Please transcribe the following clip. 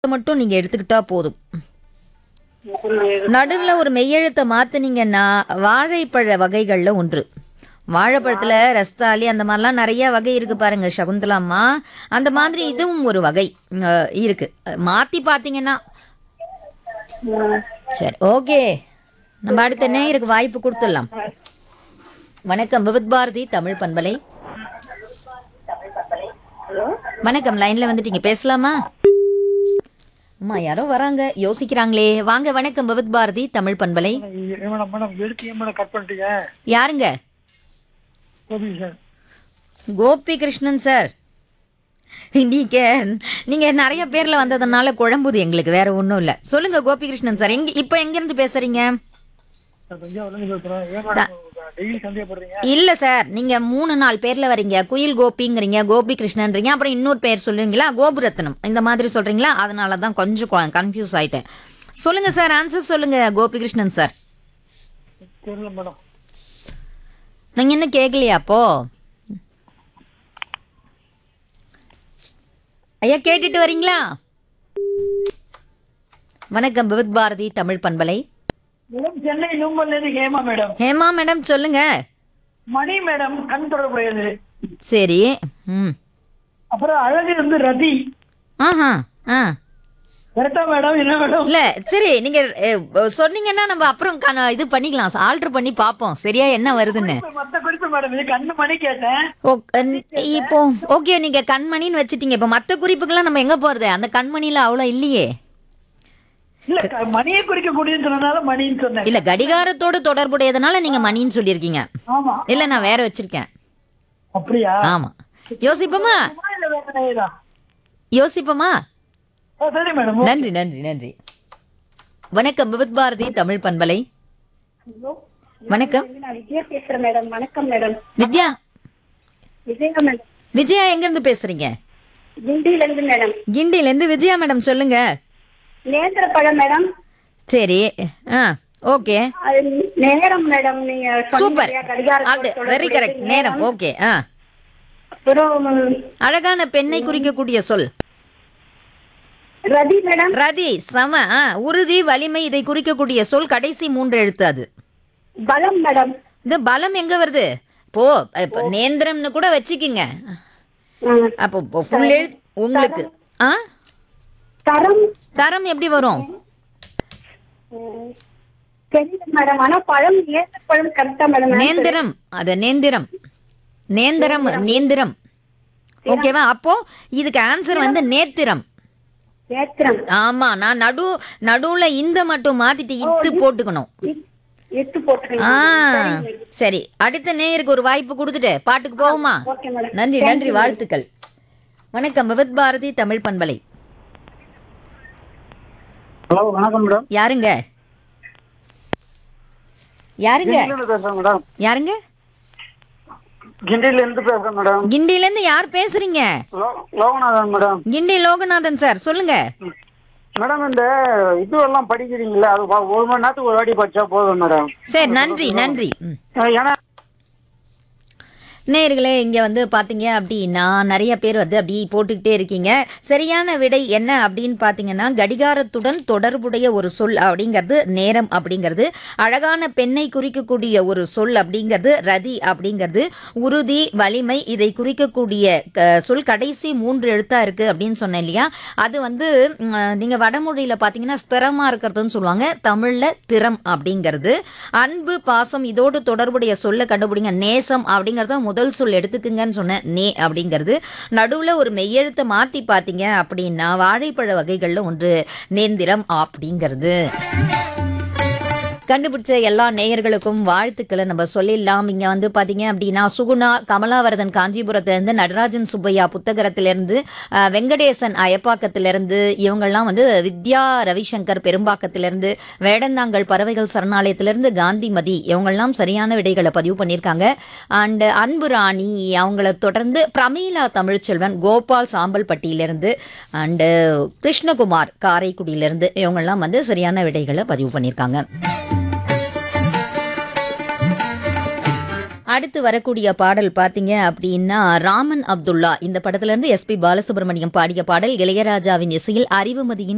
மட்டும் நீங்க எடுத்துக்கிட்டா போதும் நடுவில் ஒரு மெய்யெழுத்தை மாத்துனீங்கன்னா வாழைப்பழ வகைகள்ல ஒன்று வாழைப்பழத்துல ரஸ்தாளி அந்த மாதிரிலாம் நிறைய வகை இருக்கு பாருங்க சகுந்தலாம்மா அந்த மாதிரி இதுவும் ஒரு வகை அஹ், இருக்கு மாத்தி பாத்தீங்கன்னா சரி ஓகே நம்ம அடுத்த நேயருக்கு வாய்ப்பு கொடுத்துடலாம் வணக்கம் விபத் பாரதி தமிழ் பண்பலை வணக்கம் லைன்ல வந்துட்டீங்க பேசலாமா அம்மா யாரோ வராங்க யோசிக்கிறாங்களே வாங்க வணக்கம் விபத் பாரதி தமிழ் பண்பலை ஏன் மேடம் மேடம் எடுத்து ஏன் மேடம் கட் பண்ணிட்டீங்க யாருங்க கோபி சார் கோபி கிருஷ்ணன் சார் நீங்க நீங்க நிறைய பேர்ல வந்ததுனால குழம்புது எங்களுக்கு வேற ஒன்றும் இல்ல சொல்லுங்க கோபி கிருஷ்ணன் சார் எங்க இப்போ எங்க இருந்து பேசுறீங்க நான் தஞ்சாவூர்லேருந்து பேசுகிறேன் ஏன் மேடம் டெய்லி சந்தேகப்படுறீங்க இல்ல சார் நீங்க மூணு நாலு பேர்ல வரீங்க குயில் கோபிங்கிறீங்க கோபி கிருஷ்ணன்றீங்க அப்புறம் இன்னொரு பேர் சொல்லுவீங்களா கோபுரத்னம் இந்த மாதிரி சொல்றீங்களா அதனால தான் கொஞ்சம் கன்ஃபியூஸ் ஆயிட்டேன் சொல்லுங்க சார் ஆன்சர் சொல்லுங்க கோபி கிருஷ்ணன் சார் தெரியல மேடம் நீங்க என்ன கேட்கலையா அப்போ ஐயா கேட்டுட்டு வரீங்களா வணக்கம் விவித் பாரதி தமிழ் பண்பலை மேடம் சென்னை நூம்பல்லேருந்து ஹேமா மேடம் ஹேமா மேடம் சொல்லுங்க மணி மேடம் கண் தொடர்புடையது சரி ம் அப்புறம் அழகு வந்து ரதி ஆஹா ஆ கரெக்டா மேடம் என்ன மேடம் இல்ல சரி நீங்க அஹ், சொன்னீங்கன்னா நம்ம அப்புறம் கன- இது பண்ணிக்கலாம் ஆல்டர் பண்ணி பார்ப்போம் சரியா என்ன வருதுன்னு மத்த குறிப்பு மேடம் இது கண்ணு மணி கேட்டேன் ஓ, அஹ், இப்போ ஓகே நீங்க கண்மணின்னு வச்சிட்டீங்க இப்போ மத்த குறிப்புக்கெல்லாம் நம்ம எங்க போறது அந்த கண்மணியில அவ்வளோ இல்லையே இல்ல க- மணியை குறிக்கக்கூடியன்னு சொன்னதால மணின்னு சொன்னேன் இல்ல கடிகாரத்தோடு தொடர்புடையதுனால நீங்க மணின்னு சொல்லியிருக்கீங்க ஆமா இல்ல நான் வேற வச்சிருக்கேன் அப்படியா ஆமா யோசிப்போமா இல்ல வேற நேரா? யோசிப்போமா ஆ, சரி மேடம் நன்றி நன்றி நன்றி வணக்கம் விபத் பாரதி தமிழ் பண்பலை வணக்கம் நான் விஜயா பேசுறேன் மேடம் வணக்கம் மேடம் வித்யா விஜயா மேடம் விஜயா எங்க இருந்து பேசுறீங்க கிண்டியில இருந்து மேடம் கிண்டில இருந்து விஜயா மேடம் சொல்லுங்க நேந்திர பழம் மேடம் சரி ஆ ஓகே அது நேரம் மேடம் நீங்க சொன்னீங்க சூப்பர் இல்லையா, கடிகாரத்தோட அது வெரி தொடர்புடையது கரெக்ட் நேரம் ஓகே ஆ அப்புறம் அழகான பெண்ணை குறிக்கக்கூடிய சொல் ரதி மேடம் ரதி சம ஆ, உறுதி வலிமை இதை குறிக்கக்கூடிய சொல் கடைசி மூன்று எழுத்து அது பலம் மேடம் இந்த பலம் எங்க வருது போ இப்போ நேந்திரம்னு கூட வச்சுக்கிங்க ம். அப்போ ஃபுல் எழுத்து உங்களுக்கு ஆ தரம் தரம் எப்படி வரும் ம், தெரியல மேடம் ஆனா பழம் நேந்திர பழம் கரெக்டா மேடம் நேந்திரம் அது நேந்திரம் நேந்திரம் நேந்திரம் ஓகேவா அப்போ இதுக்கு ஆன்சர் வந்து நேத்திரம் நேத்திரம் ஆமா நான் நடு நடுவுல இந்த மட்டும் மாத்திட்டு இத்து போட்டுக்கணும் இ- எட்டு போட்டுருங்க ஆ சரி அடுத்த நேயருக்கு ஒரு வாய்ப்பு கொடுத்துட்டு பாட்டுக்கு போகுமா ஓகே மேடம் நன்றி நன்றி வாழ்த்துக்கள் வணக்கம் விபத் பாரதி தமிழ் பண்பலை ஹலோ வணக்கம் மேடம் யாருங்க யாருங்க கிண்டில பேசுறேன் மேடம் யாருங்க கிண்டில இருந்து பேசுறேன் மேடம் கிண்டில இருந்து யார் பேசுறீங்க லோ- லோகநாதன் மேடம் கிண்டி லோகநாதன் சார் சொல்லுங்க மேடம் இந்த இது எல்லாம் படிக்கிறீங்களா அது ப- ஒரு மணி நேரத்துக்கு ஒரு வாட்டி படிச்சா போதும் மேடம் சரி நன்றி நன்றி ம். ஏன்னா நேயர்களே இங்க வந்து பாத்தீங்க அப்படின்னா நிறைய பேர் வந்து அப்படி போட்டுக்கிட்டே இருக்கீங்க சரியான விடை என்ன அப்படின்னு பாத்தீங்கன்னா கடிகாரத்துடன் தொடர்புடைய ஒரு சொல் அப்படிங்கிறது நேரம் அப்படிங்கிறது அழகான பெண்ணை குறிக்கக்கூடிய ஒரு சொல் அப்படிங்கிறது ரதி அப்படிங்கிறது உறுதி வலிமை இதை குறிக்கக்கூடிய க- சொல் கடைசி மூன்று எழுத்தா இருக்கு அப்படின்னு சொன்னேன் இல்லையா அது வந்து ம், நீங்க வடமொழியில பாத்தீங்கன்னா ஸ்திரமா இருக்கிறதுன்னு சொல்லுவாங்க தமிழ்ல திறம் அப்படிங்கிறது அன்பு பாசம் இதோடு தொடர்புடைய சொல்ல கண்டுபிடிங்க நேசம் அப்படிங்கறத முதல் சொல் எடுத்துக்குங்கன்னு சொன்னேன் நே அப்படிங்கிறது நடுவுல ஒரு மெய்யெழுத்தை மாத்தி பார்த்தீங்க அப்படின்னா வாழைப்பழ வகைகள்ல ஒன்று நேந்திரம் அப்படிங்கிறது கண்டுபிடிச்ச எல்லா நேயர்களுக்கும் வாழ்த்துக்களை நம்ம சொல்லிடலாம் இங்க வந்து பாத்தீங்க அப்படின்னா சுகுணா கமலாவரதன் காஞ்சிபுரத்திலிருந்து நடராஜன் சுப்பையா புத்தகரத்திலிருந்து அஹ், வெங்கடேசன் அயப்பாக்கத்திலிருந்து இவங்கெல்லாம் வந்து வித்யா ரவிசங்கர் பெரும்பாக்கத்திலிருந்து வேடந்தாங்கல் பறவைகள் சரணாலயத்திலிருந்து காந்திமதி இவங்கெல்லாம் சரியான விடைகளை பதிவு பண்ணியிருக்காங்க அண்ட் அன்பு ராணி அவங்கள தொடர்ந்து பிரமீளா தமிழ்ச்செல்வன் கோபால் சாம்பல்பட்டியிலிருந்து அண்டு கிருஷ்ணகுமார் காரைக்குடியிலிருந்து இவங்கெல்லாம் வந்து சரியான விடைகளை பதிவு பண்ணியிருக்காங்க அடுத்து வரக்கூடிய பாடல் பார்த்தீங்க அப்படின்னா ராமன் அப்துல்லா இந்த படத்துல இருந்து எஸ்பி பாலசுப்ரமணியம் பாடிய பாடல் இளையராஜாவின் இசையில் அறிவுமதியின்